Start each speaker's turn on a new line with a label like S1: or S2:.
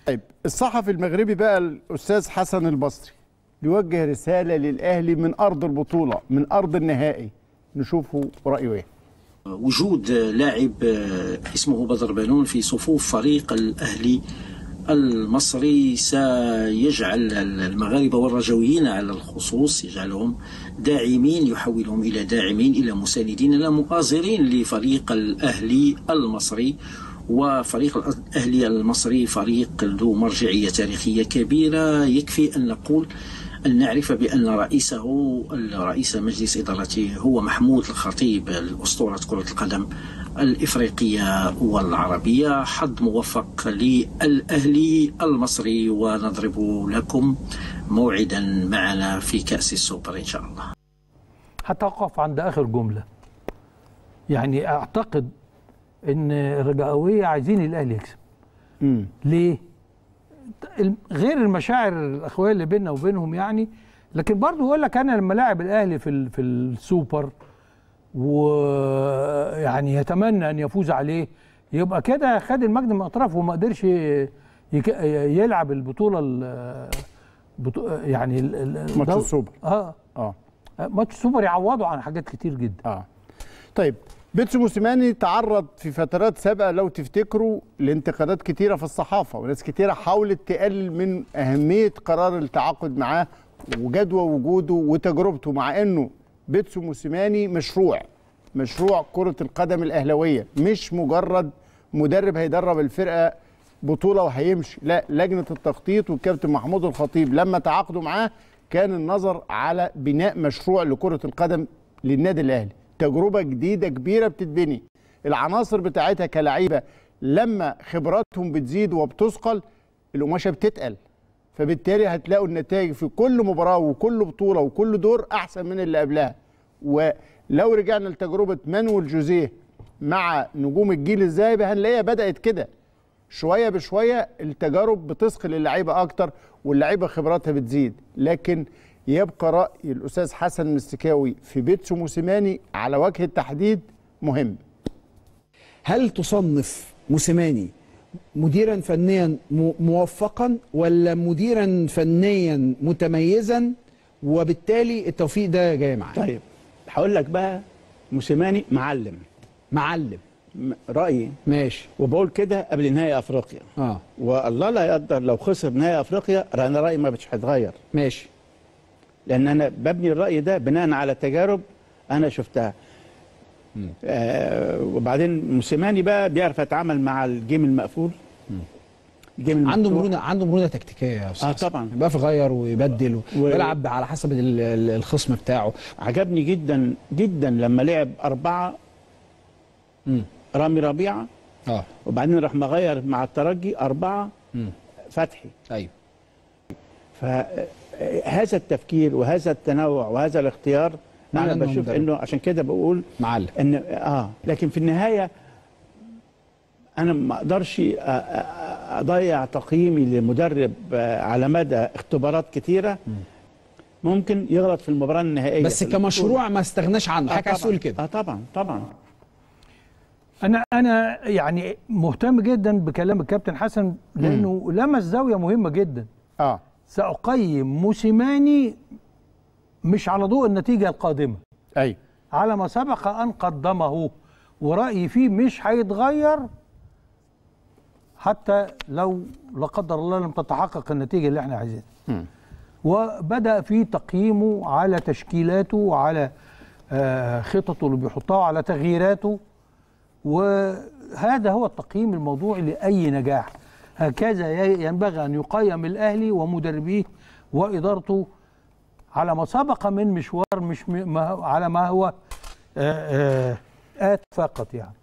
S1: طيب الصحفي المغربي بقى الاستاذ حسن البصري بيوجه رساله للاهلي من ارض البطوله من ارض النهائي نشوفه رايه ايه
S2: وجود لاعب اسمه بدر بنون في صفوف فريق الاهلي المصري سيجعل المغاربه والرجويين على الخصوص يجعلهم داعمين يحولهم الى داعمين الى مساندين الى مؤازرين لفريق الاهلي المصري وفريق الاهلي المصري فريق ذو مرجعيه تاريخيه كبيره يكفي ان نقول أن نعرف بأن رئيسه رئيس مجلس إدارته هو محمود الخطيب الأسطورة كرة القدم الإفريقية والعربية حظ موفق للأهلي المصري ونضرب لكم موعدا معنا في كأس السوبر إن شاء الله
S3: هتوقف عند آخر جملة يعني أعتقد أن الرجاوية عايزين الأهلي يكسب
S1: امم
S3: ليه؟ غير المشاعر الاخويه اللي بيننا وبينهم يعني لكن برضه يقول لك انا لما لاعب الاهلي في ال- في السوبر ويعني يتمنى ان يفوز عليه يبقى كده خد المجد من اطرافه وما قدرش يك- يلعب البطوله ال- بطو- يعني ال- ال-
S1: ماتش
S3: الدو-
S1: السوبر
S3: اه
S1: اه
S3: ماتش السوبر يعوضوا عن حاجات كتير جدا
S1: اه طيب بيتسو موسيماني تعرض في فترات سابقه لو تفتكروا لانتقادات كتيره في الصحافه وناس كتيره حاولت تقلل من اهميه قرار التعاقد معاه وجدوى وجوده وتجربته مع انه بيتسو موسيماني مشروع مشروع كره القدم الاهلاويه مش مجرد مدرب هيدرب الفرقه بطوله وهيمشي لا لجنه التخطيط والكابتن محمود الخطيب لما تعاقدوا معاه كان النظر على بناء مشروع لكره القدم للنادي الاهلي تجربه جديده كبيره بتتبني العناصر بتاعتها كلعيبه لما خبراتهم بتزيد وبتثقل القماشه بتتقل فبالتالي هتلاقوا النتائج في كل مباراه وكل بطوله وكل دور احسن من اللي قبلها ولو رجعنا لتجربه مانويل جوزيه مع نجوم الجيل الذهبي هنلاقيها بدات كده شويه بشويه التجارب بتثقل اللعيبه اكتر واللعيبه خبراتها بتزيد لكن يبقى راي الاستاذ حسن المستكاوي في بيتسو موسيماني على وجه التحديد مهم
S4: هل تصنف موسيماني مديرا فنيا م- موفقا ولا مديرا فنيا متميزا وبالتالي التوفيق ده جاي معاه
S5: طيب هقول لك بقى موسيماني معلم
S4: معلم
S5: م- رايي
S4: ماشي
S5: وبقول كده قبل نهائي افريقيا
S4: اه
S5: والله لا يقدر لو خسر نهائي افريقيا انا رايي ما مش هيتغير
S4: ماشي
S5: لان انا ببني الراي ده بناء على تجارب انا شفتها آه وبعدين موسيماني بقى بيعرف يتعامل مع الجيم المقفول الجيم
S4: عنده
S5: المفتوح.
S4: مرونه عنده مرونه تكتيكيه يا استاذ
S5: آه
S4: حسن.
S5: طبعاً.
S4: بيعرف يغير ويبدل و-
S5: و-
S4: ويلعب على حسب ال- ال- الخصم بتاعه
S5: عجبني جدا جدا لما لعب أربعة
S4: مم.
S5: رامي ربيعة
S4: اه
S5: وبعدين راح مغير مع الترجي أربعة
S4: مم.
S5: فتحي
S4: ايوه
S5: فهذا التفكير وهذا التنوع وهذا الاختيار
S4: معنى
S5: انا
S4: إنه
S5: بشوف
S4: مدرب.
S5: انه عشان كده بقول
S4: معلم
S5: ان اه لكن في النهايه انا ما اقدرش أ- أ- اضيع تقييمي لمدرب آه، على مدى اختبارات كتيره ممكن يغلط في المباراه النهائيه
S4: بس
S5: في
S4: كمشروع ما استغناش عنه
S5: آه
S4: حضرتك عايز
S5: طبعاً.
S4: تقول كده
S5: اه طبعا طبعا
S3: انا انا يعني مهتم جدا بكلام الكابتن حسن لانه لمس زاويه مهمه جدا
S1: اه
S3: ساقيم موسيماني مش على ضوء النتيجه القادمه
S1: ايوه
S3: على ما سبق ان قدمه ورايي فيه مش هيتغير حتى لو لا قدر الله لم تتحقق النتيجه اللي احنا عايزينها وبدا في تقييمه على تشكيلاته وعلى آه، خططه اللي بيحطها وعلى تغييراته وهذا هو التقييم الموضوعي لاي نجاح هكذا ي- ينبغي ان يقيم الاهلي ومدربيه وادارته على ما سبق من مشوار مش م- ما على ما هو آه، آه، آت فقط يعني